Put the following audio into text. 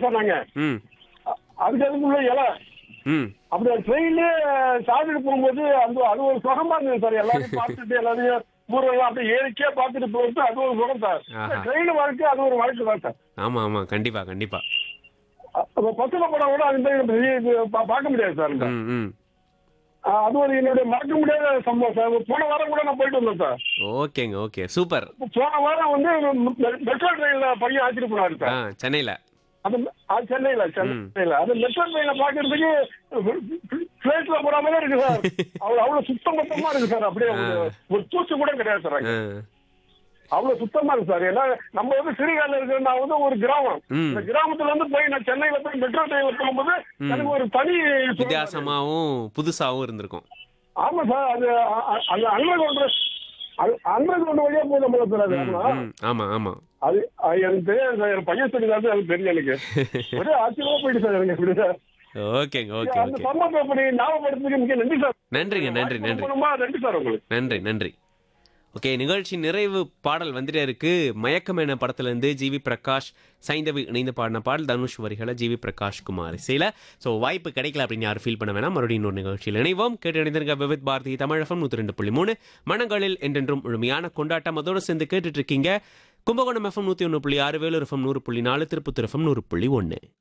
போனோம் சார் நாங்க ம் அ- அதுக்கு அதுக்குள்ள இலை ம் அப்படி ட்ரெயின்ல சாப்பிட்டு போகும்போது அந்த அது ஒரு சுகமா இருந்தது சார் எல்லாரையும் பார்த்துட்டு எல்லாரையும் ஊரெல்லாம் அப்படியே ஏறிக்கே பார்த்துட்டு போகிறது அது ஒரு சுகம் சார் ஆஹா. ட்ரெயின் வாழ்க்கை அது ஒரு வாழ்க்கை தான் சார் ஆமா ஆமா கண்டிப்பா கண்டிப்பா அப்ப பசங்க படம் கூட அது மாதிரி பெரிய இது பா- பார்க்க முடியாது சார் இந்த. ம் ம் ஆ, அது ஒரு என்னுடைய மறக்க முடியாத சம்பவம் சார் போன வாரம் கூட நான் போயிட்டு வந்தேன் சார் ஓகேங்க ஓகே சூப்பர் போன வாரம் வந்து மெ- மெட்ரோ ட்ரெயின்ல பையன் ஆச்சிட்டு போனாரு ஆ சார் சென்னையில அது அது சென்னையில சென்னையில அது மெட்ரோ ட்ரெயின்ல பாக்குறதுக்கு பிளேட்ல போற மாதிரி இருக்கு சார் அவ்வளவு அவ்வளவு சுத்தம் மொத்தமா இருக்கு சார் அப்படியே ஒரு- ஒரு தூசு கூட கிடையாது சார் அங்க. ஆ அவ்வளவு சுத்தமா இருக்கு சார் ஏன்னா நம்ம வந்து சிறுகால இருக்கிற நான் வந்து ஒரு கிராமம் ம். இந்த கிராமத்துல இருந்து போய் நான் சென்னையில போய் மெட்ரோ ட்ரெயின்ல போகும்போது எனக்கு ஒரு தனி சுகம் சார். வித்தியாசமாவும் புதுசாவும் இருந்திருக்கும் ஆமா சார் அது அ- அ- அந்த அண்டர் கவுண்டர் அண்டர் கவுண்டர் வழியா போய் நம்ம சார் அது ம், ஆமா. ம், ஆமா ஆமா அது அது எனக்கு தெரியாது சார் என் பையன் சொல்லி தான் எனக்கு தெரியும் எனக்கு ஒரே ஆச்சரியமா போயிட்டு சார் எனக்கு இப்படி சார் ஓகேங்க ஓகே அந்த ஓகே சம்பவத்தை அப்படி ஞாபகப்படுத்துறதுக்கு மிக நன்றி சார் நன்றிங்க நன்றி நன்றி குடும்பமா நன்றி சார் உங்களுக்கு நன்றி நன்றி ஓகே நிகழ்ச்சி நிறைவு பாடல் வந்துட்டே இருக்கு மயக்கம் என படத்துல இருந்து ஜிவி பிரகாஷ் சைந்தவி இணைந்து பாடின பாடல் தனுஷ் வரிகளை ஜிவி பிரகாஷ் குமார் இசையில ஸோ வாய்ப்பு கிடைக்கல அப்படின்னு யாரும் ஃபீல் பண்ண வேணாம் மறுபடியும் இன்னொரு நிகழ்ச்சியில் இணைவோம் கேட்டு இணைந்திருக்க விவித் பாரதி தமிழகம் நூற்றி ரெண்டு புள்ளி மூணு மனங்களில் என்றென்றும் முழுமையான கொண்டாட்டம் அதோடு சேர்ந்து கேட்டுட்டு இருக்கீங்க கும்பகோணம் எஃப்எம் நூற்றி ஒன்று புள்ளி ஆறு வேலூர் எஃப்எம் நூறு புள்ளி நாலு திருப்பத்தூர் எஃப்எம் நூறு புள்ளி ஒன்று